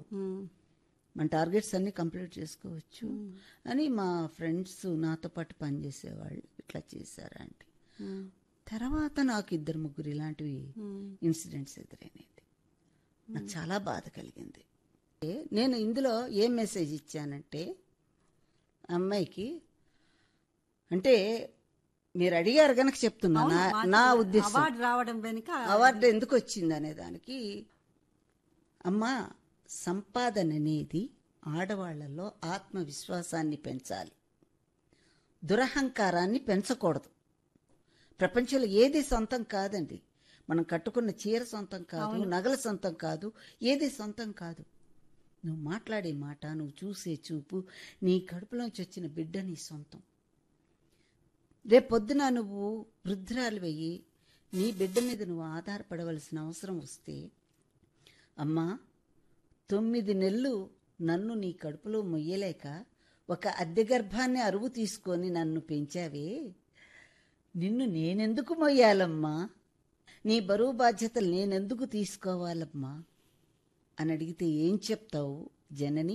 ఉమ్, మన టార్గెట్స్ అన్ని కంప్లీట్ చేసుకోవచ్చు అని మా ఫ్రెండ్స్ నాతో పాటు పనిచేసేవాళ్ళు ఇట్లా చేశారు ఆంటీ ఉమ్, తర్వాత నాకు ఇద్దరు ముగ్గురు ఇలాంటివి ఉమ్, ఇన్సిడెంట్స్ ఎదురైనది నాకు చాలా బాధ కలిగింది ఏ, నేను ఇందులో ఏం మెసేజ్ ఇచ్చానంటే అమ్మాయికి అంటే మీరు అడిగారు గనక చెప్తున్నా అవును, నా- మా నా చిన్న ఉద్దేశం అవార్డు రావడం వెనుక అవార్డు ఎందుకు వచ్చింది అనే దానికి అమ్మా సంపాదన అనేది ఆడవాళ్లలో ఆత్మవిశ్వాసాన్ని పెంచాలి దురహంకారాన్ని పెంచకూడదు ప్రపంచంలో ఏది సొంతం కాదండి మనం కట్టుకున్న చీర సొంతం కాదు నగల సొంతం కాదు ఏది సొంతం కాదు నువ్వు మాట్లాడే మాట నువ్వు చూసే చూపు నీ కడుపులోంచి వచ్చిన బిడ్డ నీ సొంతం రేపొద్దున నువ్వు వృద్ధురాలు వెయ్యి నీ బిడ్డ మీద నువ్వు ఆధారపడవలసిన అవసరం వస్తే అమ్మా తొమ్మిది నెలలు నన్ను నీ కడుపులో మొయ్యలేక ఒక అద్దె గర్భాన్ని అరువు తీసుకొని నన్ను పెంచావే నిన్ను నేనెందుకు మొయ్యాలమ్మా నీ బరువు బాధ్యతలు నేనెందుకు తీసుకోవాలమ్మా అని అడిగితే ఏం చెప్తావు జనని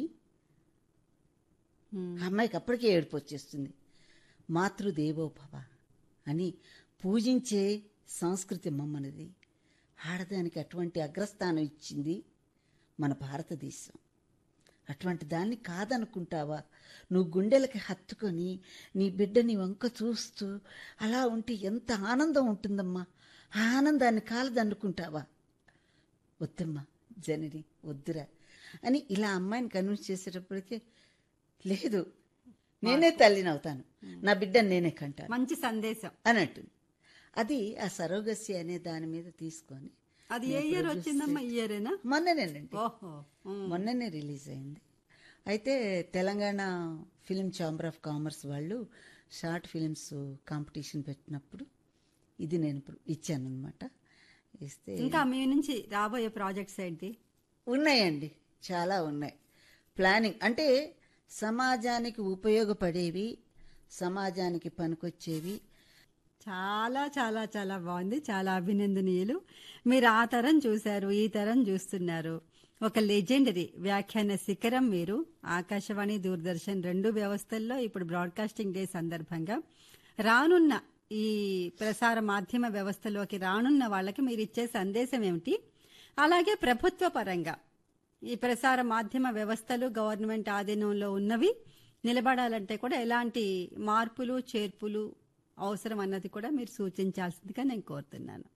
ఉమ్, ఆ అమ్మాయికి అప్పటికే ఏడుపు వచ్చేస్తుంది మాతృదేవోభవ అని పూజించే సంస్కృతి మమ్మనది ఆడదానికి అటువంటి అగ్రస్థానం ఇచ్చింది మన భారతదేశం అటువంటి దాన్ని కాదనుకుంటావా నువ్వు గుండెలకి హత్తుకొని నీ బిడ్డని వంక చూస్తూ అలా ఉంటే ఎంత ఆనందం ఉంటుందమ్మా ఆ ఆనందాన్ని కాలదనుకుంటావా వద్దమ్మా జనని వద్దురా అని ఇలా అమ్మాయిని కన్విన్స్ చేసేటప్పటికే లేదు నేనే తల్లిని అవుతాను నా బిడ్డని నేనే కంటాను మంచి సందేశం అని అంటుంది అది ఆ సరోగసి అనే దాని మీద తీసుకొని అది ఏ ఇయర్ వచ్చిందమ్మా ఈ ఇయరేనా మొన్ననేనండి ఓహో ఉమ్, మొన్ననే రిలీజ్ అయింది అయితే Telangana film chamber of commerce వాళ్ళు షార్ట్ ఫిలిమ్స్ కాంపిటీషన్ పెట్టినప్పుడు ఇది నేను ఇచ్చాను అనమాట ఇస్తే ఇంకా మీ నుంచి రాబోయే ప్రాజెక్ట్స్ ఏంటి ఉన్నాయండి చాలా ఉన్నాయి ప్లానింగ్ అంటే సమాజానికి ఉపయోగపడేవి సమాజానికి పనికొచ్చేవి చాలా చాలా చాలా బాగుంది చాలా అభినందనీయులు మీరు ఆ తరం చూశారు ఈ తరం చూస్తున్నారు ఒక లెజెండరీ వ్యాఖ్యాన శిఖరం మీరు ఆకాశవాణి దూరదర్శన్ రెండు వ్యవస్థల్లో ఇప్పుడు బ్రాడ్కాస్టింగ్ డే సందర్భంగా రానున్న ఈ ప్రసార మాధ్యమ వ్యవస్థలోకి రానున్న వాళ్ళకి మీరు ఇచ్చే సందేశం ఏమిటి అలాగే ప్రభుత్వ పరంగా ఈ ప్రసార మాధ్యమ వ్యవస్థలు గవర్నమెంట్ ఆధీనంలో ఉన్నవి నిలబడాలంటే కూడా ఎలాంటి మార్పులు చేర్పులు అవసరం అన్నది కూడా మీరు సూచించాల్సిందిగా నేను కోరుతున్నాను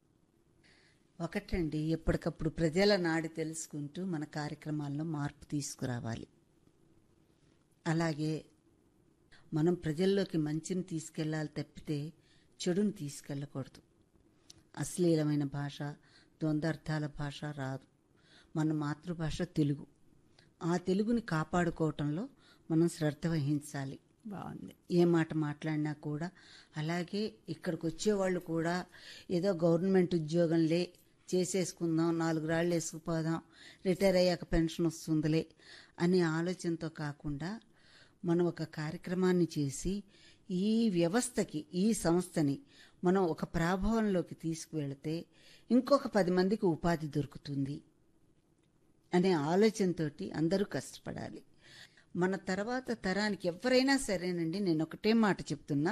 ఒకటండి ఎప్పటికప్పుడు ప్రజల నాడి తెలుసుకుంటూ మన కార్యక్రమాల్లో మార్పు తీసుకురావాలి అలాగే మనం ప్రజల్లోకి మంచిని తీసుకెళ్ళాలి తప్పితే చెడుని తీసుకెళ్ళకూడదు అశ్లీలమైన భాష ద్వందార్థాల భాష రాదు మన మాతృభాష తెలుగు ఆ తెలుగుని కాపాడుకోవటంలో మనం శ్రద్ధ వహించాలి బాగుంది ఏ మాట మాట్లాడినా కూడా అలాగే ఇక్కడికి వచ్చేవాళ్ళు కూడా ఏదో గవర్నమెంట్ ఉద్యోగంలే చేసేసుకుందాం నాలుగు రాళ్ళు వేసుకుపోదాం రిటైర్ అయ్యాక పెన్షన్ వస్తుందిలే అనే ఆలోచనతో కాకుండా మనం ఒక కార్యక్రమాన్ని చేసి ఈ వ్యవస్థకి ఈ సంస్థని మనం ఒక ప్రాభవంలోకి తీసుకువెళితే ఇంకొక పది మందికి ఉపాధి దొరుకుతుంది అనే ఆలోచనతోటి అందరూ కష్టపడాలి మన తర్వాత తరానికి ఎవరైనా సరేనండి నేను ఒకటే మాట చెప్తున్నా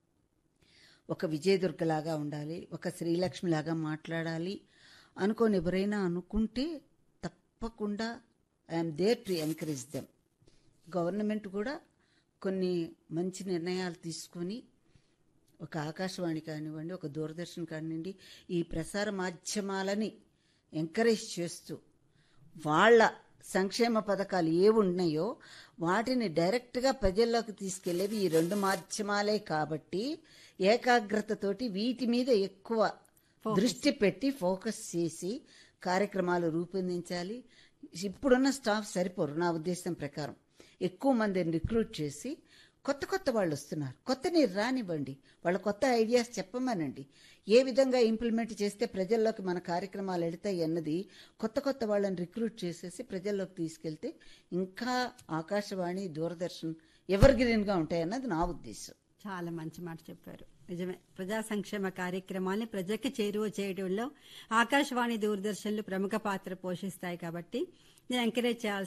ఒక విజయదుర్గలాగా ఉండాలి ఒక శ్రీలక్ష్మిలాగా మాట్లాడాలి అనుకోని ఎవరైనా అనుకుంటే తప్పకుండా I'm there to encourage them government కూడా కొన్ని మంచి నిర్ణయాలు తీసుకొని ఒక ఆకాశవాణి కానివ్వండి ఒక దూరదర్శన్ కానివ్వండి ఈ ప్రసార మాధ్యమాలని ఎంకరేజ్ చేస్తూ వాళ్ళ సంక్షేమ పథకాలు ఏ ఉన్నాయో వాటిని డైరెక్ట్గా ప్రజల్లోకి తీసుకెళ్లేవి ఈ రెండు మాధ్యమాలే కాబట్టి ఏకాగ్రతతోటి వీటి మీద ఎక్కువ దృష్టి పెట్టి ఫోకస్ చేసి కార్యక్రమాలు రూపొందించాలి ఇప్పుడున్న స్టాఫ్ సరిపోరు నా ఉద్దేశం ప్రకారం ఎక్కువ మందిని రిక్రూట్ చేసి కొత్త కొత్త వాళ్ళు వస్తున్నారు కొత్త నీరు రానివ్వండి వాళ్ళ కొత్త ఐడియాస్ చెప్పమనండి ఏ విధంగా ఇంప్లిమెంట్ చేస్తే ప్రజల్లోకి మన కార్యక్రమాలు వెళతాయి అన్నది కొత్త కొత్త వాళ్ళని రిక్రూట్ చేసేసి ప్రజల్లోకి తీసుకెళ్తే ఇంకా ఆకాశవాణి దూరదర్శన్ ఎవర్ గ్రీన్గా ఉంటాయన్నది నా ఉద్దేశం చాలా మంచి మాట చెప్పారు నిజమే ప్రజా సంక్షేమ కార్యక్రమాల్ని ప్రజకి చేరువ చేయడంలో ఆకాశవాణి దూరదర్శన్లు ప్రముఖ పాత్ర పోషిస్తాయి కాబట్టి నేను ఎంకరేజ్ చేయాల్సిన